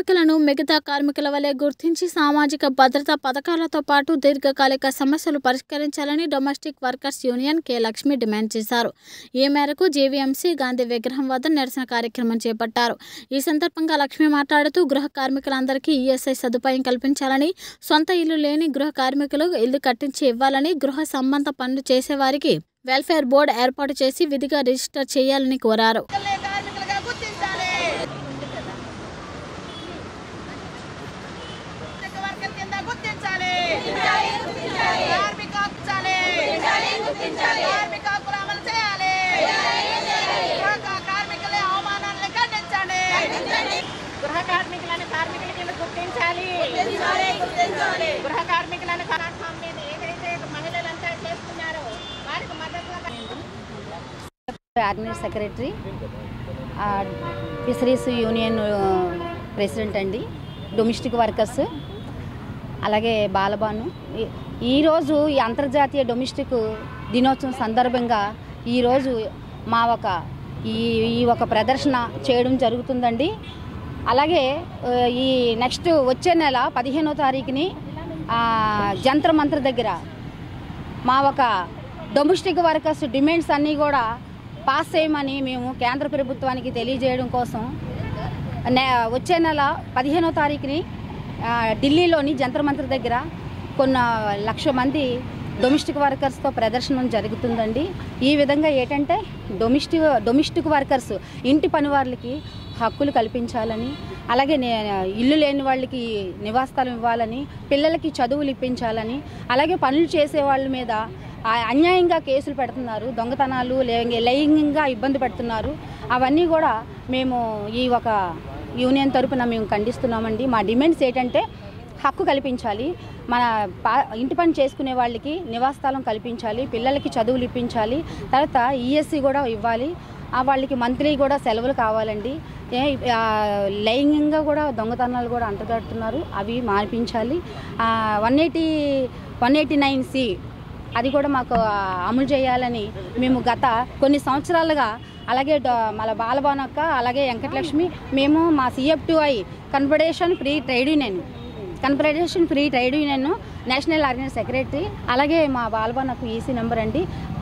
కార్మికులను మిగతా కార్మికుల వలె గుర్తించి సామాజిక భద్రతా పథకాలతో పాటు దీర్ఘకాలిక సమస్యలు పరిష్కరించాలని domestic workers union K Lakshmi demand చేశారు ఈ మేరకు జేవీఎంసీ గాంధీ విగ్రహం వద్ద నిరసన కార్యక్రమం చేపట్టారు ఈ సందర్భంగా లక్ష్మి మాట్లాడుతూ గృహ కార్మికులందరికీ ఈఎస్ఐ సదుపాయం కల్పించాలని సొంత ఇల్లు లేని గృహ కార్మికులు ఇల్లు కట్టించి ఇవ్వాలని గృహ సంబంధ పనులు చేసేవారికి వెల్ఫేర్ బోర్డు ఏర్పాటు చేసి విధిగా రిజిస్టర్ చేయాలని కోరారు కార్మికులే కార్మికులుగా గుర్తించాలి ప్రత్యేక వర్గం కింద గుర్తించాలి కార్మిక హక్కు చాలి. కార్మిక హక్కులు అమలు చేయాలి గృహ కార్మికులే అవమానాలను ఖండించండి గృహ కార్మికులను కార్మికుల కింద గుర్తించాలి గృహ కార్మికులను ప్లాట్ఫామ్ మీద ఏదైతే మహిళలంతా చేస్తున్నారో వారికి మద్దతుగా ఆర్గనైజ్ సెక్రటరీ ఆ, ఫిషరీస్ యూనియన్ ఆ, ప్రెసిడెంట్ అండి డొమెస్టిక్ వర్కర్స్ అలాగే బాలబాను ఈ- ఈరోజు ఈ అంతర్జాతీయ డొమెస్టిక్ దినోత్సవం సందర్భంగా ఈరోజు మా ఒక ఈ ఈ ఒక ప్రదర్శన చేయడం జరుగుతుందండి అలాగే ఆ, ఈ నెక్స్ట్ వచ్చే నెల పదిహేనో తారీఖుని ఆ, జంత్ర మంత్ర దగ్గర మా ఒక డొమెస్టిక్ వర్కర్స్ డిమాండ్స్ అన్నీ కూడా పాస్ చేయమని మేము కేంద్ర ప్రభుత్వానికి తెలియజేయడం కోసం నే- వచ్చే నెల పదిహేనో తారీఖుని ఆ, ఢిల్లీలోని జంతర్ మంత్ర దగ్గర కొన్ని లక్ష మంది డొమెస్టిక్ వర్కర్స్తో ప్రదర్శన జరుగుతుందండి ఈ విధంగా ఏంటంటే డొమెస్టిక్ డొమెస్టిక్ వర్కర్స్ ఇంటి పని వాళ్ళకి హక్కులు కల్పించాలని అలాగే నే- ఇల్లు లేని వాళ్ళకి నివాసస్థలం ఇవ్వాలని పిల్లలకి చదువులు ఇప్పించాలని అలాగే పనులు చేసే వాళ్ళ మీద ఆ అన్యాయంగా కేసులు పెడుతున్నారు దొంగతనాలు లే- లైంగికంగా ఇబ్బంది పెడుతున్నారు అవన్నీ కూడా మేము ఈ ఒక యూనియన్ తరపున మేము ఖండిస్తున్నామండి మా డిమాండ్స్ ఏంటంటే హక్కు కల్పించాలి మన పా ఇంటి పని చేసుకునే వాళ్ళకి నివాసస్థలం కల్పించాలి పిల్లలకి చదువులు ఇప్పించాలి తర్వాత ఈఎస్సి కూడా ఇవ్వాలి ఆ వాళ్ళకి మంత్లీ కూడా సెలవులు కావాలండి ఏ ఆ, లైంగికంగా కూడా దొంగతనాలు కూడా అంటగడుతున్నారు అవి మానిపించాలి one eighty one eighty nine C అది కూడా మాకు ఆ, అమలు చేయాలని మేము గత కొన్ని సంవత్సరాలుగా అలాగే డ- మన బాలభవనక్క అలాగే వెంకటలక్ష్మి మేము మా CFTI confederation free trade union confederation free trade union national organise secretary అలాగే మా బాలభవనకు ఈసీ నెంబర్ అండి